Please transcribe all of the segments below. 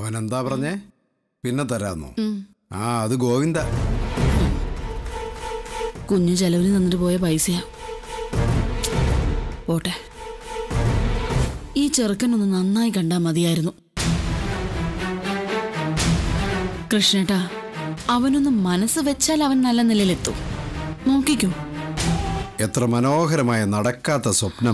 അവൻ എന്താ പറഞ്ഞേ പിന്നെ തരാന്നോ ആ അത് ഗോവിന്ദ കുഞ്ഞു ചെലവിന് തന്നിട്ട് പോയ പൈസയാ പോട്ടെ ഈ ചെറുക്കനൊന്ന് നന്നായി കണ്ടാ മതിയായിരുന്നു കൃഷ്ണേട്ടാ അവനൊന്ന് മനസ്സ് വെച്ചാൽ അവൻ നല്ല നിലയിലെത്തും നോക്കിക്കോ എത്ര മനോഹരമായ നടക്കാത്ത സ്വപ്നം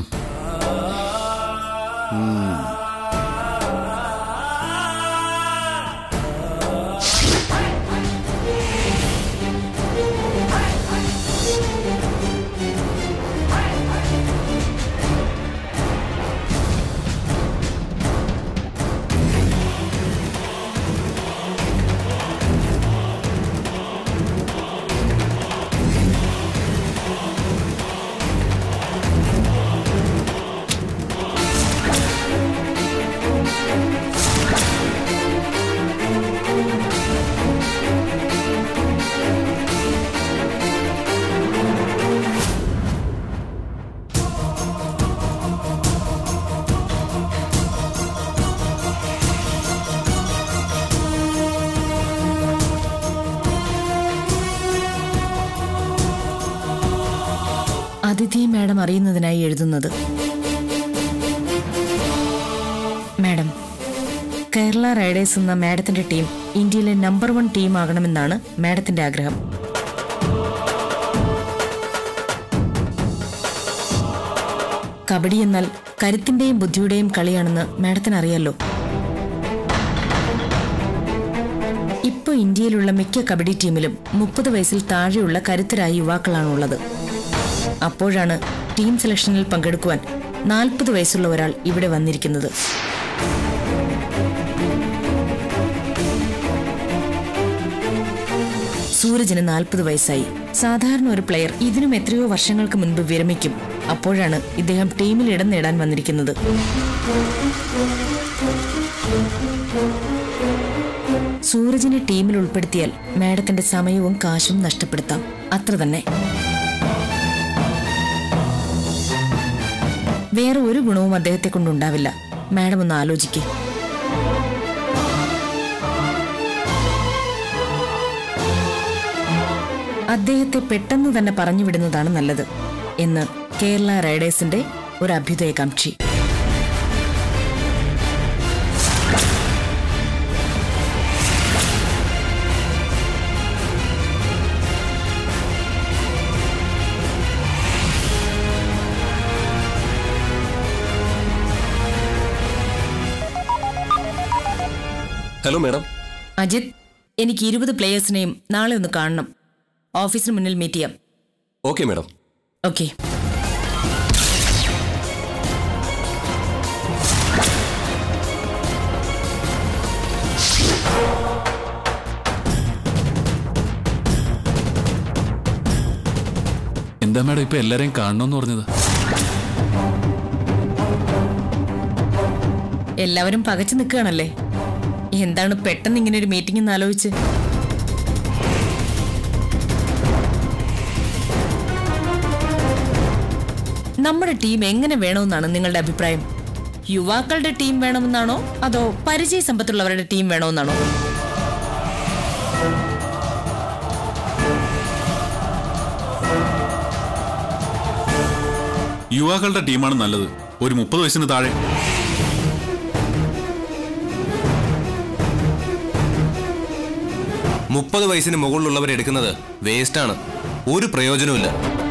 അതിഥി മാഡം അറിയുന്നതിനായി എഴുതുന്നത് മാഡം കേരള റൈഡേഴ്സ് എന്ന മാഡത്തിന്റെ ടീം ഇന്ത്യയിലെ നമ്പർ വൺ ടീം ആകണമെന്നാണ് മാഡത്തിന്റെ ആഗ്രഹം കബഡി എന്നാൽ കരുത്തിന്റെയും ബുദ്ധിയുടെയും കളിയാണെന്ന് മാഡത്തിന് അറിയാലോ ഇപ്പൊ ഇന്ത്യയിലുള്ള മിക്ക കബഡി ടീമിലും മുപ്പത് വയസ്സിൽ താഴെയുള്ള കരുത്തരായ യുവാക്കളാണുള്ളത് അപ്പോഴാണ് ടീം സെലക്ഷനിൽ പങ്കെടുക്കുവാൻ നാൽപ്പത് വയസ്സുള്ള ഒരാൾ ഇവിടെ വന്നിരിക്കുന്നത് സൂരജിന് നാൽപ്പത് വയസ്സായി സാധാരണ ഒരു പ്ലെയർ ഇതിനും എത്രയോ വർഷങ്ങൾക്ക് മുൻപ് വിരമിക്കും അപ്പോഴാണ് ഇദ്ദേഹം ടീമിൽ ഇടം നേടാൻ വന്നിരിക്കുന്നത് സൂരജിനെ ടീമിൽ ഉൾപ്പെടുത്തിയാൽ മാഡത്തിന്റെ സമയവും കാശും നഷ്ടപ്പെടുത്താം അത്ര തന്നെ വേറെ ഒരു ഗുണവും അദ്ദേഹത്തെ കൊണ്ടുണ്ടാവില്ല മാഡം ഒന്ന് ആലോചിക്കേ അദ്ദേഹത്തെ പെട്ടെന്ന് തന്നെ പറഞ്ഞുവിടുന്നതാണ് നല്ലത് എന്ന് കേരള റൈഡേഴ്സിന്റെ ഒരു അഭ്യുദയകാംക്ഷി ഹലോ മാഡം അജിത് എനിക്ക് ഇരുപത് പ്ലേയേഴ്സിനെയും നാളെ ഒന്ന് കാണണം ഓഫീസിന് മുന്നിൽ മീറ്റ് ചെയ്യാം ഓക്കെ മാഡം ഓക്കെ എന്താ മാഡം ഇപ്പൊ എല്ലാരെയും കാണണമെന്ന് പറഞ്ഞത് എല്ലാവരും പകച്ചു നിൽക്കുകയാണല്ലേ എന്താണ് പെട്ടെന്ന് ഇങ്ങനെ ഒരു മീറ്റിംഗ് എന്ന് ആലോചിച്ച് നമ്മുടെ ടീം എങ്ങനെ വേണമെന്നാണ് നിങ്ങളുടെ അഭിപ്രായം യുവാക്കളുടെ ടീം വേണമെന്നാണോ അതോ പരിചയ സമ്പത്തുള്ളവരുടെ ടീം വേണമെന്നാണോ യുവാക്കളുടെ ടീമാണ് നല്ലത് ഒരു മുപ്പത് വയസ്സിന് താഴെ മുപ്പത് വയസ്സിന് മുകളിലുള്ളവരെ എടുക്കുന്നത് വേസ്റ്റാണ് ഒരു പ്രയോജനവുമില്ല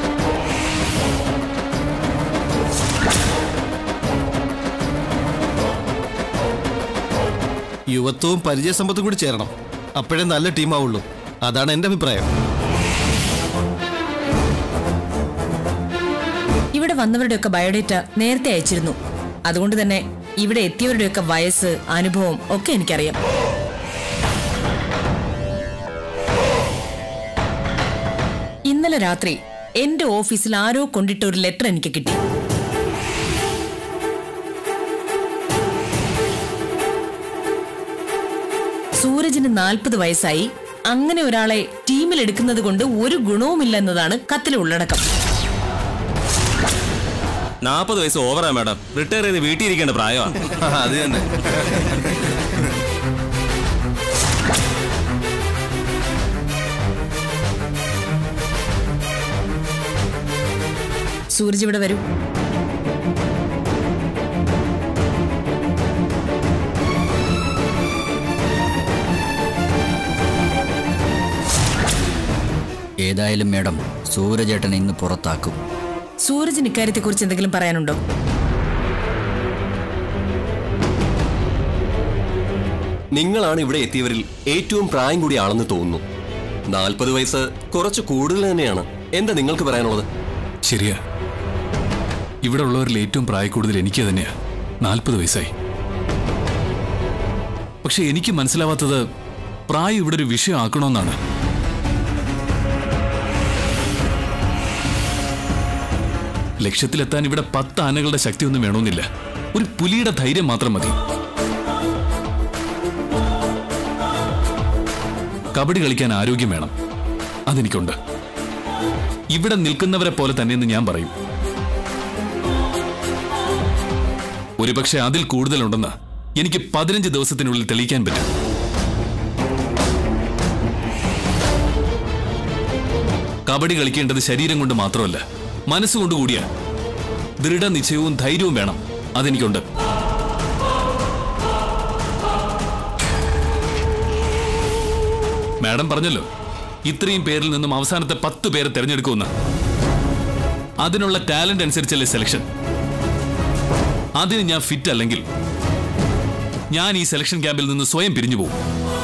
യുവത്വവും പരിചയസമ്പത്തും കൂടി ചേരണം അപ്പോഴേ നല്ല ടീമാവുള്ളൂ അതാണ് എൻ്റെ അഭിപ്രായം ഇവിടെ വന്നവരുടെയൊക്കെ ബയോഡേറ്റ നേരത്തെ അയച്ചിരുന്നു അതുകൊണ്ട് തന്നെ ഇവിടെ എത്തിയവരുടെയൊക്കെ വയസ്സ് അനുഭവം ഒക്കെ എനിക്കറിയാം ഇന്നലെ രാത്രി എന്റെ ഓഫീസിൽ ആരോ കൊണ്ടിട്ട ഒരു ലെറ്റർ എനിക്ക് കിട്ടി സൂരജിന് നാൽപ്പത് വയസ്സായി അങ്ങനെ ഒരാളെ ടീമിൽ എടുക്കുന്നത് കൊണ്ട് ഒരു ഗുണവുമില്ല എന്നതാണ് കത്തിലെ ഉള്ളടക്കം നാൽപ്പത് വയസ്സ് ഓവറാ മാഡം റിട്ടയർ ചെയ്ത് വീട്ടിൽ ഇരിക്കേണ്ട പ്രായമാണ് അത് തന്നെ സൂരജ് ഇവിടെ വരൂ ഏതായാലും മേഡം സൂരജേട്ടൻ ഇന്ന് പുറത്താക്കും സൂരജിന് ഇക്കാര്യത്തെക്കുറിച്ച് എന്തെങ്കിലും പറയാനുണ്ടോ നിങ്ങളാണ് ഇവിടെ എത്തിയവരിൽ ഏറ്റവും പ്രായം കൂടിയ ആളെന്ന് തോന്നുന്നു നാൽപ്പത് വയസ്സ് കുറച്ച് കൂടുതൽ തന്നെയാണ് എന്താ നിങ്ങൾക്ക് പറയാനുള്ളത് ശരിയാ ഇവിടെ ഉള്ളവരിൽ ഏറ്റവും പ്രായക്കൂടുതൽ എനിക്ക് തന്നെയാ നാൽപ്പത് വയസ്സായി പക്ഷെ എനിക്ക് മനസ്സിലാവാത്തത് പ്രായം ഇവിടെ ഒരു വിഷയം ആക്കണമെന്നാണ് ലക്ഷ്യത്തിലെത്താൻ ഇവിടെ പത്ത് ആനകളുടെ ശക്തിയൊന്നും വേണമെന്നില്ല ഒരു പുലിയുടെ ധൈര്യം മാത്രം മതി കബഡി കളിക്കാൻ ആരോഗ്യം വേണം അതെനിക്കുണ്ട് ഇവിടെ നിൽക്കുന്നവരെ പോലെ തന്നെയെന്ന് ഞാൻ പറയും ഒരുപക്ഷെ അതിൽ കൂടുതലുണ്ടെന്ന് എനിക്ക് പതിനഞ്ച് ദിവസത്തിനുള്ളിൽ തെളിയിക്കാൻ പറ്റും കബഡി കളിക്കേണ്ടത് ശരീരം കൊണ്ട് മാത്രമല്ല മനസ്സുകൊണ്ട് കൂടിയാ ദൃഢനിശ്ചയവും ധൈര്യവും വേണം അതെനിക്കുണ്ട് മാഡം പറഞ്ഞല്ലോ ഇത്രയും പേരിൽ നിന്നും അവസാനത്തെ പത്ത് പേരെ തിരഞ്ഞെടുക്കുമെന്ന് അതിനുള്ള ടാലന്റ് അനുസരിച്ചല്ലേ സെലക്ഷൻ അതിന് ഞാൻ ഫിറ്റ് അല്ലെങ്കിൽ ഞാൻ ഈ സെലക്ഷൻ ക്യാമ്പിൽ നിന്ന് സ്വയം പിരിഞ്ഞു പോകും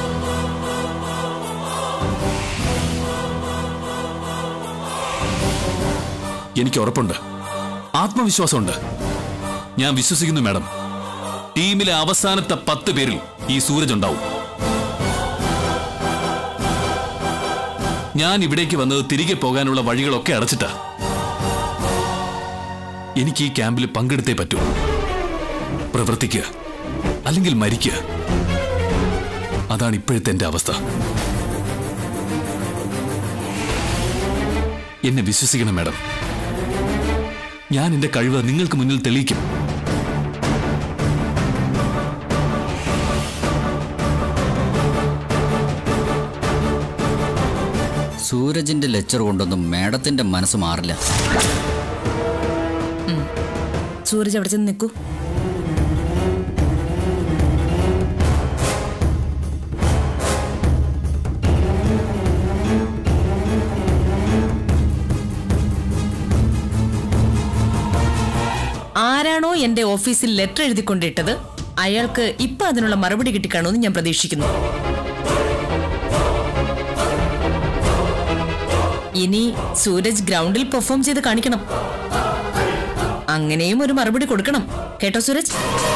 എനിക്ക് ഉറപ്പുണ്ട് ആത്മവിശ്വാസമുണ്ട് ഞാൻ വിശ്വസിക്കുന്നു മാഡം ടീമിലെ അവസാനത്തെ പത്ത് പേരിൽ ഈ സൂരജ് ഉണ്ടാവും ഞാൻ ഇവിടേക്ക് വന്നത് തിരികെ പോകാനുള്ള വഴികളൊക്കെ അടച്ചിട്ടാ എനിക്ക് ഈ ക്യാമ്പിൽ പങ്കെടുത്തേ പറ്റൂ പ്രവർത്തിക്കുക അല്ലെങ്കിൽ മരിക്കുക അതാണ് ഇപ്പോഴത്തെ എന്റെ അവസ്ഥ എന്നെ വിശ്വസിക്കണം മാഡം ഞാൻ എന്റെ കഴിവ് നിങ്ങൾക്ക് മുന്നിൽ തെളിയിക്കും സൂരജിന്റെ ലെക്ചർ കൊണ്ടൊന്നും മാഡത്തിന്റെ മനസ്സ് മാറില്ല സൂരജ് അവിടെ ചെന്ന് നിൽക്കൂ ആരാണോ എന്റെ ഓഫീസിൽ ലെറ്റർ എഴുതിക്കൊണ്ടിട്ടത് അയാൾക്ക് ഇപ്പൊ അതിനുള്ള മറുപടി കിട്ടിക്കാണുമെന്ന് ഞാൻ പ്രതീക്ഷിക്കുന്നു ഇനി സൂരജ് ഗ്രൗണ്ടിൽ പെർഫോം ചെയ്ത് കാണിക്കണം അങ്ങനെയും ഒരു മറുപടി കൊടുക്കണം കേട്ടോ സൂരജ്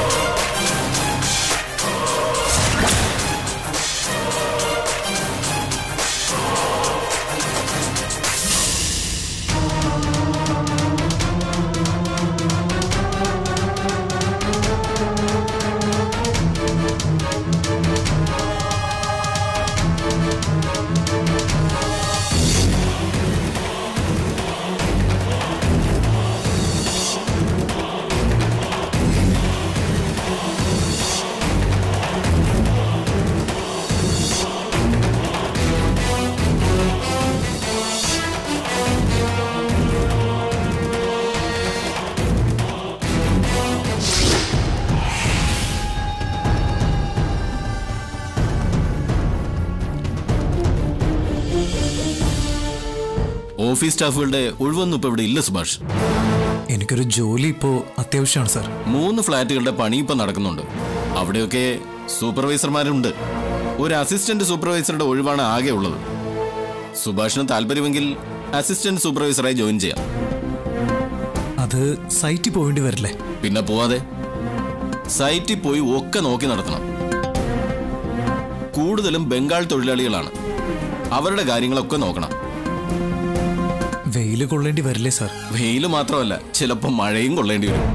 ഓഫീസ് സ്റ്റാഫുകളുടെ ഒഴിവൊന്നും ഇപ്പൊ ഇവിടെ ഇല്ല സുഭാഷ് എനിക്കൊരു ജോലി ഇപ്പോ അത്യാവശ്യമാണ് സാർ മൂന്ന് ഫ്ലാറ്റുകളുടെ പണി ഇപ്പൊ നടക്കുന്നുണ്ട് അവിടെയൊക്കെ സൂപ്പർവൈസർമാരുണ്ട് ഒരു അസിസ്റ്റന്റ് സൂപ്പർവൈസറുടെ ഒഴിവാണ് ആകെ ഉള്ളത് സുഭാഷിന് താല്പര്യമെങ്കിൽ അസിസ്റ്റന്റ് സൂപ്പർവൈസറായി ജോയിൻ ചെയ്യാം അത് സൈറ്റിൽ പോവേണ്ടി വരില്ലേ പിന്നെ പോവാതെ സൈറ്റിൽ പോയി ഒക്കെ നോക്കി നടത്തണം കൂടുതലും ബംഗാൾ തൊഴിലാളികളാണ് അവരുടെ കാര്യങ്ങളൊക്കെ നോക്കണം വെയില് കൊള്ളേണ്ടി വരില്ലേ സാർ വെയിൽ മാത്രമല്ല ചിലപ്പോൾ മഴയും കൊള്ളേണ്ടി വരും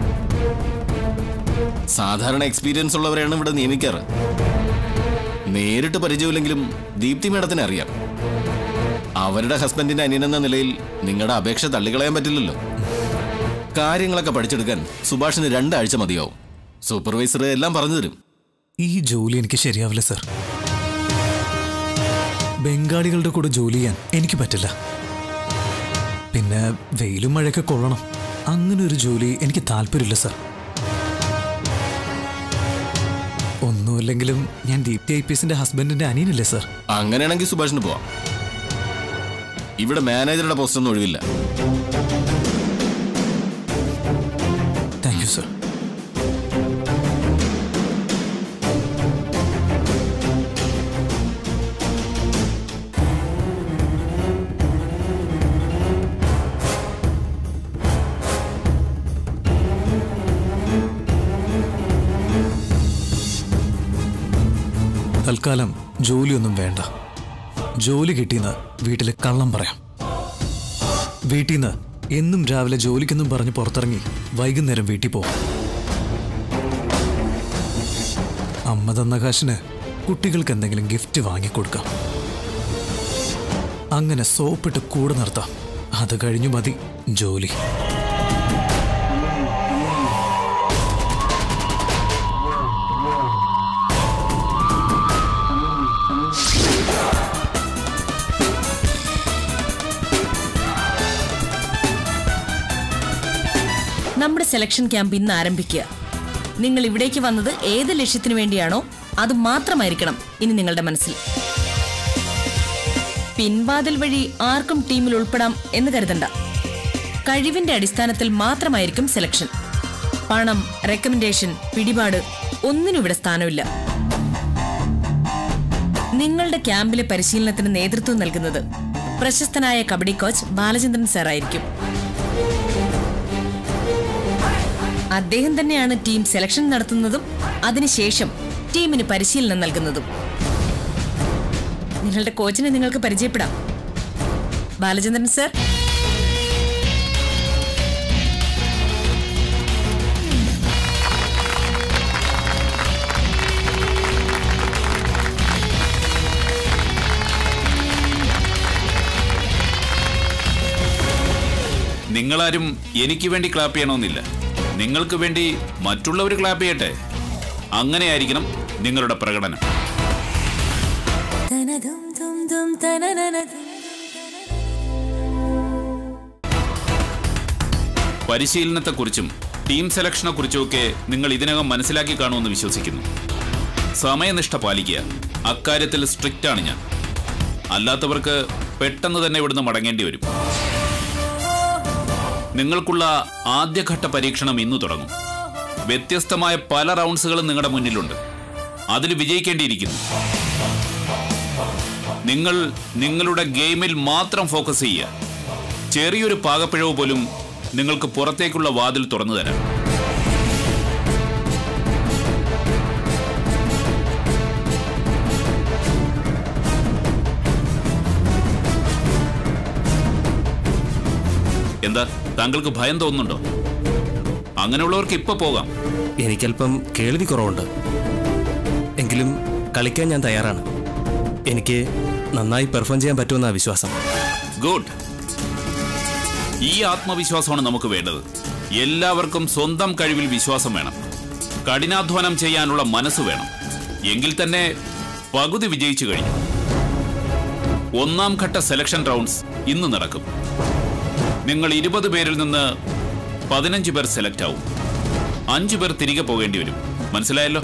സാധാരണ എക്സ്പീരിയൻസ് ഉള്ളവരെയാണ് ഇവിടെ നിയമിക്കാറ് നേരിട്ട് പരിചയമില്ലെങ്കിലും ദീപ്തി മേഡത്തിന് അറിയാം അവരുടെ ഹസ്ബൻഡിന്റെ അനിയനെന്ന നിലയിൽ നിങ്ങളുടെ അപേക്ഷ തള്ളിക്കളയാൻ പറ്റില്ലല്ലോ കാര്യങ്ങളൊക്കെ പഠിച്ചെടുക്കാൻ സുഭാഷിന് രണ്ടാഴ്ച മതിയാവും സൂപ്പർവൈസർ എല്ലാം പറഞ്ഞു തരും ഈ ജോലി എനിക്ക് ശരിയാവില്ല സാർ ബംഗാളികളുടെ കൂടെ ജോലി ചെയ്യാൻ എനിക്ക് പറ്റില്ല പിന്നെ വെയിലും മഴയൊക്കെ കൊള്ളണം അങ്ങനെ ഒരു ജോലി എനിക്ക് താല്പര്യമില്ല സർ ഒന്നുമില്ലെങ്കിലും ഞാൻ ദീപ്തി ഐ പി എസിന്റെ ഹസ്ബൻഡിന്റെ അനിയനല്ലേ സർ അങ്ങനെയാണെങ്കിൽ സുഭാഷിന് പോവാം ഇവിടെ മാനേജറുടെ പോസ്റ്റ് ഒന്നും ഒഴിവില്ല താങ്ക് യു സർ തൽക്കാലം ജോലിയൊന്നും വേണ്ട ജോലി കിട്ടിയെന്ന് വീട്ടിൽ കള്ളം പറയാം വീട്ടിൽ നിന്ന് എന്നും രാവിലെ ജോലിക്കെന്നും പറഞ്ഞ് പുറത്തിറങ്ങി വൈകുന്നേരം വീട്ടിൽ പോകും അമ്മ തന്ന കാശിന് കുട്ടികൾക്ക് എന്തെങ്കിലും ഗിഫ്റ്റ് വാങ്ങിക്കൊടുക്കാം അങ്ങനെ സോപ്പിട്ട് കൂടെ നിർത്താം അത് കഴിഞ്ഞു മതി ജോലി നമ്മുടെ സെലക്ഷൻ ക്യാമ്പ് ഇന്ന് ആരംഭിക്കുക നിങ്ങൾ ഇവിടേക്ക് വന്നത് ഏത് ലക്ഷ്യത്തിനു വേണ്ടിയാണോ അത് മാത്രമായിരിക്കണം ഇനി നിങ്ങളുടെ മനസ്സിൽ പിൻവാതിൽ വഴി ആർക്കും ടീമിൽ ഉൾപ്പെടാം എന്ന് കരുതണ്ട കഴിവിന്റെ അടിസ്ഥാനത്തിൽ മാത്രമായിരിക്കും സെലക്ഷൻ പണം റെക്കമെൻഡേഷൻ പിടിപാട് ഒന്നിനും ഇവിടെ സ്ഥാനമില്ല നിങ്ങളുടെ ക്യാമ്പിലെ പരിശീലനത്തിന് നേതൃത്വം നൽകുന്നത് പ്രശസ്തനായ കബഡി കോച്ച് ബാലചന്ദ്രൻ സാർ ആയിരിക്കും അദ്ദേഹം തന്നെയാണ് ടീം സെലക്ഷൻ നടത്തുന്നതും അതിനുശേഷം ടീമിന് പരിശീലനം നൽകുന്നതും നിങ്ങളുടെ കോച്ചിനെ നിങ്ങൾക്ക് പരിചയപ്പെടാം ബാലചന്ദ്രൻ സർ നിങ്ങളാരും എനിക്ക് വേണ്ടി ക്ലാപ്പ് ചെയ്യണമെന്നില്ല നിങ്ങൾക്ക് വേണ്ടി മറ്റുള്ളവർ ക്ലാപ്പ് ചെയ്യട്ടെ അങ്ങനെയായിരിക്കണം നിങ്ങളുടെ പ്രകടനം പരിശീലനത്തെക്കുറിച്ചും ടീം സെലക്ഷനെക്കുറിച്ചുമൊക്കെ നിങ്ങൾ ഇതിനകം മനസ്സിലാക്കി കാണുമെന്ന് വിശ്വസിക്കുന്നു സമയനിഷ്ഠ പാലിക്കുക അക്കാര്യത്തിൽ സ്ട്രിക്റ്റ് ആണ് ഞാൻ അല്ലാത്തവർക്ക് പെട്ടെന്ന് തന്നെ ഇവിടുന്ന് മടങ്ങേണ്ടി വരും നിങ്ങൾക്കുള്ള ആദ്യഘട്ട പരീക്ഷണം ഇന്നു തുടങ്ങും വ്യത്യസ്തമായ പല റൗണ്ട്സുകളും നിങ്ങളുടെ മുന്നിലുണ്ട് അതിൽ വിജയിക്കേണ്ടിയിരിക്കുന്നു നിങ്ങൾ നിങ്ങളുടെ ഗെയിമിൽ മാത്രം ഫോക്കസ് ചെയ്യുക ചെറിയൊരു പാകപ്പിഴവ് പോലും നിങ്ങൾക്ക് പുറത്തേക്കുള്ള വാതിൽ തുറന്നു തരാം എന്താ താങ്കൾക്ക് ഭയം തോന്നുന്നുണ്ടോ അങ്ങനെയുള്ളവർക്ക് ഇപ്പൊ പോകാം എനിക്കല്പം കേൾവി കുറവുണ്ട് എങ്കിലും കളിക്കാൻ ഞാൻ തയ്യാറാണ് എനിക്ക് നന്നായി പെർഫോം ചെയ്യാൻ പറ്റുമെന്നാണ് വിശ്വാസം ഗുഡ് ഈ ആത്മവിശ്വാസമാണ് നമുക്ക് വേണ്ടത് എല്ലാവർക്കും സ്വന്തം കഴിവിൽ വിശ്വാസം വേണം കഠിനാധ്വാനം ചെയ്യാനുള്ള മനസ്സ് വേണം എങ്കിൽ തന്നെ പകുതി വിജയിച്ചു കഴിഞ്ഞു ഒന്നാം ഘട്ട സെലക്ഷൻ റൗണ്ട്സ് ഇന്ന് നടക്കും നിങ്ങൾ ഇരുപത് പേരിൽ നിന്ന് പതിനഞ്ച് പേർ സെലക്ട് ആവും അഞ്ചു പേർ തിരികെ പോകേണ്ടി വരും മനസ്സിലായല്ലോ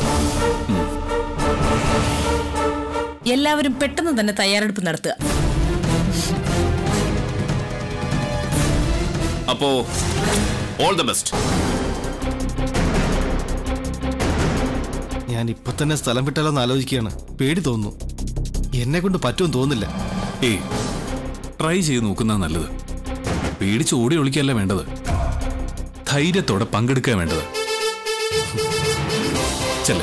എല്ലാവരും പെട്ടെന്ന് തന്നെ തയ്യാറെടുപ്പ് നടത്തുക അപ്പോ ഓൾ ദ ബെസ്റ്റ് ഞാൻ ഇപ്പൊ തന്നെ സ്ഥലം വിട്ടാലോ എന്ന് ആലോചിക്കുകയാണ് പേടി തോന്നുന്നു എന്നെ കൊണ്ട് പറ്റുമെന്ന് തോന്നുന്നില്ല ഏയ് ട്രൈ ചെയ്ത് നോക്കുന്ന നല്ലത് പേടിച്ച് ഓടി ഒളിക്കല്ല വേണ്ടത് ധൈര്യത്തോടെ പങ്കെടുക്കുക വേണ്ടത് ചെല്ല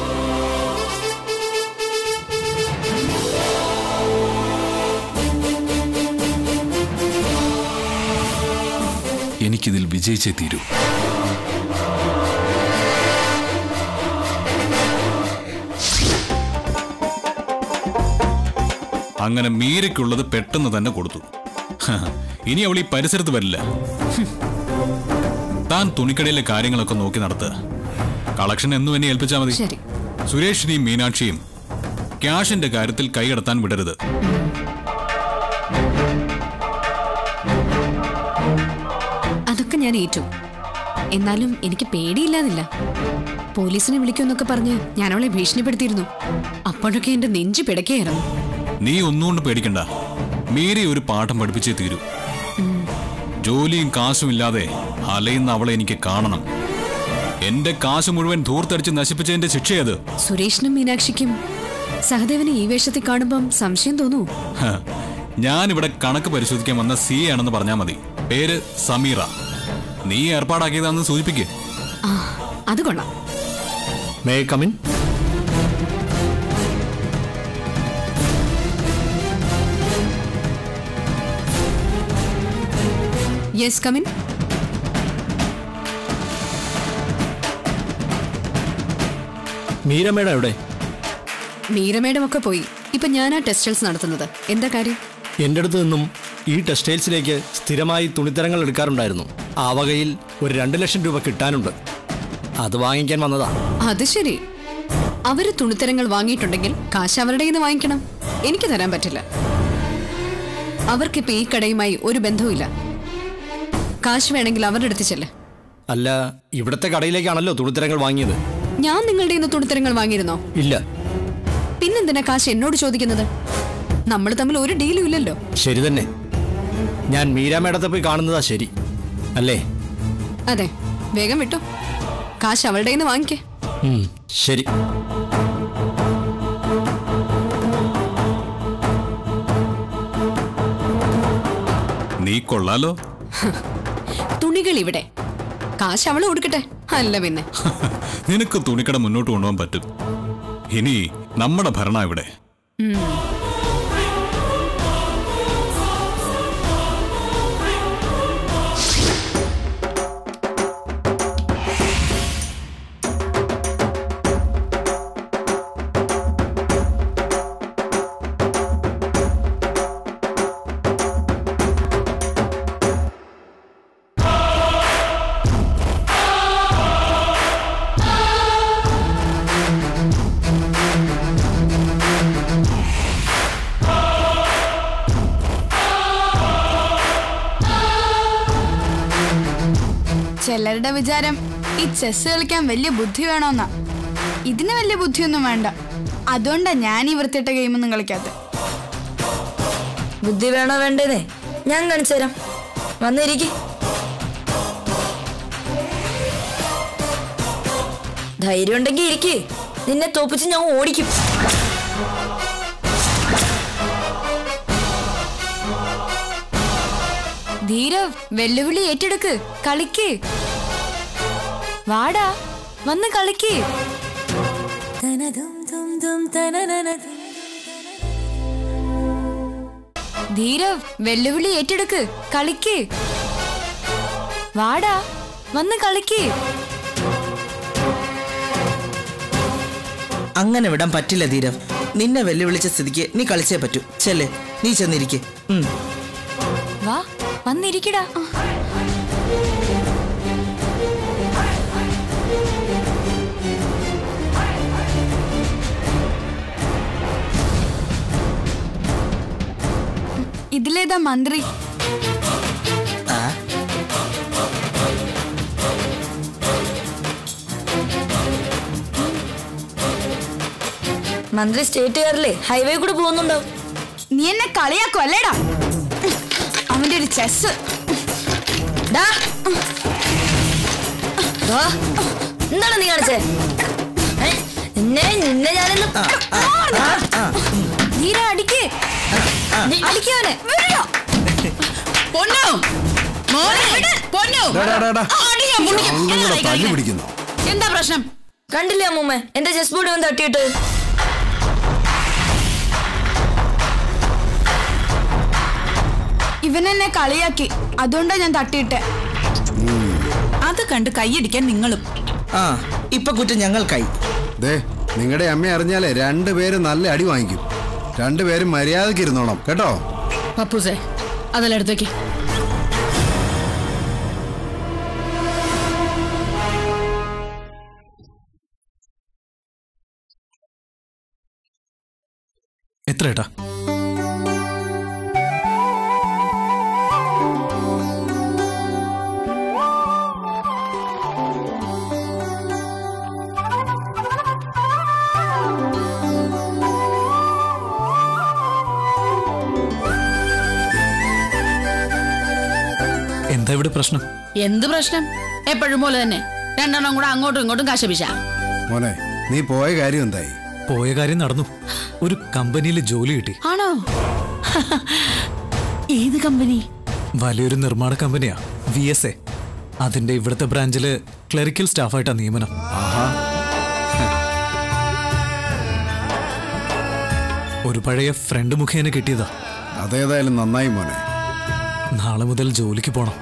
എനിക്കിതിൽ വിജയിച്ചേ തീരൂ അങ്ങനെ മീരയ്ക്കുള്ളത് പെട്ടെന്ന് തന്നെ കൊടുത്തു ഹ, ഇനി അവൾ ഈ പരിസരത്ത് വരില്ല ഹും. താൻ തുണിക്കടയിലെ കാര്യങ്ങളൊക്കെ നോക്കി നടത്തുക കളക്ഷൻ എന്നും എന്നെ ഏൽപ്പിച്ചാൽ മതി ശരി സുരേഷിനെയും മീനാക്ഷിയും ക്യാഷിന്റെ കാര്യത്തിൽ കൈകടത്താൻ വിടരുത് അതൊക്കെ ഉത്തരവാദിത്തങ്ങളൊക്കെ ഞാൻ ഏറ്റു എന്നാലും എനിക്ക് പേടിയില്ലാതില്ല പോലീസിനെ വിളിക്കുമെന്നൊക്കെ പറഞ്ഞ് ഞാൻ അവളെ ഭീഷണിപ്പെടുത്തിയിരുന്നു അപ്പോഴൊക്കെ എന്റെ നെഞ്ചു പിടയ്ക്കായിരുന്നു നീ ഒന്നുകൊണ്ട് പേടിക്കണ്ട മീരി ഒരു പാഠം പഠിപ്പിച്ചേ തീരൂ ജോലിയും കാശും ഇല്ലാതെ അലയുന്ന അവളെ എനിക്ക് കാണണം എന്റെ കാശ് മുഴുവൻ ധൂർത്തടിച്ച് നശിപ്പിച്ചതിന്റെ ശിക്ഷയത് സുരേഷിനും മീനാക്ഷിക്കും സഹദേവനെ ഈ വേഷത്തിൽ കാണുമ്പം സംശയം തോന്നൂ ഹ, ഞാനിവിടെ കണക്ക് പരിശോധിക്കാൻ വന്ന സി ആണെന്ന് പറഞ്ഞാൽ മതി പേര് സമീറ നീ ഏർപ്പാടാക്കിയതാണെന്ന് സൂചിപ്പിക്കേ ആ അത് കൊള്ളാം may come in yes come in Meera madam എവിടെ മീരമേഡം ഒക്കെ പോയി ഇപ്പൊ ഞാനാ ടെസ്റ്റൽസ് നടത്തുന്നത് എന്താ കാര്യം എൻ്റെ അടുത്ത് നിന്നും ഈ ടെക്സ്റ്റൈൽസിലേക്ക് സ്ഥിരമായി തുണിത്തരങ്ങൾ എടുക്കാറുണ്ടായിരുന്നു ആ വകയിൽ ഒരു രണ്ട് ലക്ഷം രൂപ കിട്ടാനുണ്ട് അത് വാങ്ങിക്കാൻ വന്നതാ അത് ശരി അവര് തുണിത്തരങ്ങൾ വാങ്ങിയിട്ടുണ്ടെങ്കിൽ കാശ് അവരുടെ കയ്യിൽ നിന്ന് വാങ്ങിക്കണം എനിക്ക് തരാൻ പറ്റില്ല അവർക്കിപ്പോ ഈ കടയുമായി ഒരു ബന്ധവുമില്ല കാശ് വേണമെങ്കിൽ അവരുടെ അടുത്ത് ചെല്ല് അല്ല ഇവിടുത്തെ കടയിലേക്കാണല്ലോ തുണിത്തരങ്ങൾ വാങ്ങിയത് ഞാൻ നിങ്ങളുടെ ഇന്ന് തുണിത്തരങ്ങൾ വാങ്ങിയിരുന്നോ ഇല്ല പിന്നെന്തിനാ കാശ് എന്നോട് ചോദിക്കുന്നത് നമ്മൾ തമ്മിൽ ഒരു ഡീലും ഇല്ലല്ലോ ശരി തന്നെ ഞാൻ മീര മേഡത്തെ പോയി കാണുന്നതാ ശരി അല്ലേ അതെ വേഗം വിട്ടോ കാശ് അവളുടെ കയ്യിൽ നിന്ന് വാങ്ങിക്കേ ഉം, ശരി നീ കൊള്ളാലോ തുണികൾ ഇവിടെ കാശ് അവള് കൊടുക്കട്ടെ അല്ല പിന്നെ നിനക്ക് തുണിക്കട മുന്നോട്ട് കൊണ്ടുപോകാൻ പറ്റും ഇനി നമ്മുടെ ഭരണ ഇവിടെ ഉം. ചിലരുടെ വിചാരം ഈ ചെസ് കളിക്കാൻ വലിയ ബുദ്ധി വേണമെന്നാ ഇതിന് വലിയ ബുദ്ധിയൊന്നും വേണ്ട അതുകൊണ്ടാ ഞാൻ ഈ വൃത്തിയിട്ട ഗെയിമൊന്നും കളിക്കാത്തത് ബുദ്ധി വേണോ വേണ്ടേന്നേ ഞാൻ കാണിച്ചു തരാം വന്നിരിക്കെ ധൈര്യം ഉണ്ടെങ്കിൽ ഇരിക്കേ നിന്നെ തോപ്പിച്ച് ഞാൻ ഓടിക്കും ധീരവ് വെല്ലുവിളി ഏറ്റെടുക്ക് കളിക്ക് വാടാ വന്ന് കളിക്ക് ധീരവ് വെല്ലുവിളി ഏറ്റെടുക്ക് കളിക്ക് വാടാ വന്ന് കളിക്ക് അങ്ങനെ വിടാൻ പറ്റില്ല ധീരവ് നിന്നെ വെല്ലുവിളിച്ച സ്ഥിതിക്ക് നീ കളിച്ചേ പറ്റൂ ചെല്ലേ നീ ചെന്നിരിക്കെ വാ വന്നിരിക്കടാ ഇതിലേതാ മന്ത്രി മന്ത്രി സ്റ്റേറ്റ് കാറിലെ ഹൈവേ കൂടെ പോകുന്നുണ്ടാവും നീ എന്നെ കളിയാക്കും അല്ലേടാ അവന്റെ ഒരു ചെസ് എന്താണ് നീ കാണിച്ചേ ഏ? നിന്നെ നിന്നെ ഞാനിന്ന് ധീര അടിക്ക് അടിക്കവനെ പൊന്നു മോനെ പൊന്നു ഡാ, ഡാ, ഡാ, ഡാ. അടിയാ, മുടിയാ. രണ്ടും കൂടെ എന്താ തല്ലി ഈ പിടിക്കുന്നു എന്താ പ്രശ്നം കണ്ടില്ലേ അമ്മൂമ്മ എന്റെ ചെസ് ബോർഡ് വന്ന് തട്ടിയിട്ട് ഇവൻ എന്നെ കളിയാക്കി അതുകൊണ്ടാ ഞാൻ തട്ടിയിട്ടെ അത് കണ്ട് കൈയടിക്കാൻ നിങ്ങളും ആ ഇപ്പൊ കുറ്റം ഞങ്ങൾക്കായി ദേ നിങ്ങളുടെ അമ്മ അറിഞ്ഞാലേ രണ്ടുപേരും നല്ല അടി വാങ്ങിക്കും രണ്ടുപേരും മര്യാദക്ക് ഇരുന്നോണം കേട്ടോ പപ്പൂസേ അതെല്ലാം എടുത്തേക്ക് എത്ര ഏട്ടാ എന്താ ഇവിടെ പ്രശ്നം എന്ത് പ്രശ്നം എപ്പോഴും പോലെ തന്നെ രണ്ടെണ്ണം കൂടെ അങ്ങോട്ടും ഇങ്ങോട്ടും കശപിശ മോനെ നീ പോയ കാര്യം എന്തായി പോയ കാര്യം നടന്നു ഒരു കമ്പനിയിൽ ജോലി കിട്ടി ആണോ ഏത് കമ്പനി വലിയൊരു നിർമ്മാണ കമ്പനിയാ വി എസ് എ അതിന്റെ ഇവിടുത്തെ ബ്രാഞ്ചില് ക്ലറിക്കൽ സ്റ്റാഫായിട്ടാ നിയമനം ഒരു പഴയ ഫ്രണ്ട് മുഖേന കിട്ടിയതാ അതേതായാലും നന്നായി മോനെ നാളെ മുതൽ ജോലിക്ക് പോണം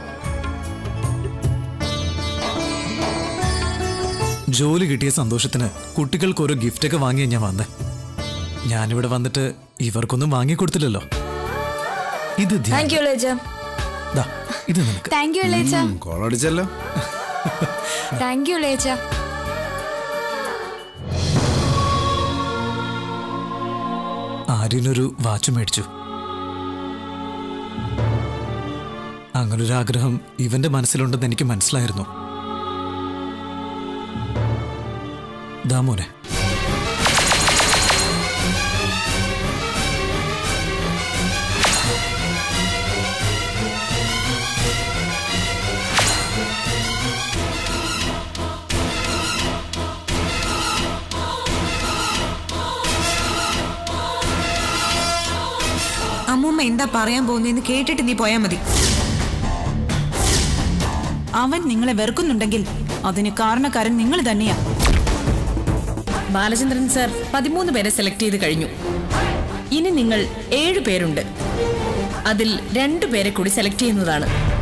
ജോലി കിട്ടിയ സന്തോഷത്തിന് കുട്ടികൾക്ക് ഓരോ ഗിഫ്റ്റൊക്കെ വാങ്ങിയാ ഞാൻ വന്നേ ഞാനിവിടെ വന്നിട്ട് ഇവർക്കൊന്നും വാങ്ങിക്കൊടുത്തില്ലല്ലോ ഇത് ധ്യാനം. താങ്ക് യു ലേച്ച ദാ, ഇത് നിനക്ക് താങ്ക് യു ലേച്ച കോളടിച്ചല്ലോ താങ്ക് യു ലേച്ച ആര്യനൊരു വാച്ച് മേടിച്ചു അങ്ങനൊരു ആഗ്രഹം ഇവന്റെ മനസ്സിലുണ്ടെന്ന് എനിക്ക് മനസ്സിലായിരുന്നു ദാമോനെ അമ്മൂമ്മ എന്താ പറയാൻ പോകുന്നതെന്ന് കേട്ടിട്ട് നീ പോയാ മതി അവൻ നിങ്ങളെ വെറുക്കുന്നുണ്ടെങ്കിൽ അതിന് കാരണക്കാരൻ നിങ്ങൾ തന്നെയാ ബാലചന്ദ്രൻ സാർ പതിമൂന്ന് പേരെ സെലക്ട് ചെയ്ത് കഴിഞ്ഞു ഇനി നിങ്ങൾ ഏഴു പേരുണ്ട് അതിൽ രണ്ടു പേരെ കൂടി സെലക്ട് ചെയ്യുന്നതാണ്